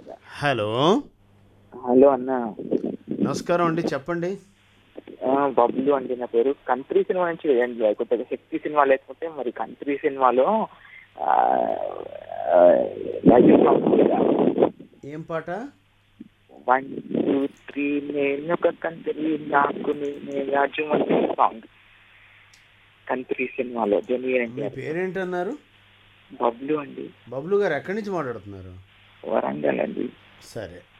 hello hello అన్న నమస్కారం అండి చెప్పండి ఆ, బబ్లు అండి నా పేరు కంట్రీ సినిమా నుంచి వేయండి కొత్తగా శక్తి సినిమా లేకపోతే మరి కంట్రీ సినిమాలో ఆ, ఆ, రాజీవ్ సాంగ్ ఉంది కదా ఏం పాట వన్ టూ త్రీ నేను ఒక కంట్రీ నాకు నేనే రాజు అంటే సాంగ్ కంట్రీ సినిమాలో జెన్యున్ మీ పేరేంటన్నారు బబ్లు అండి బబ్లు గారు ఎక్కడి నుంచి మాట్లాడుతున్నారు వరంగల్ అండి సరే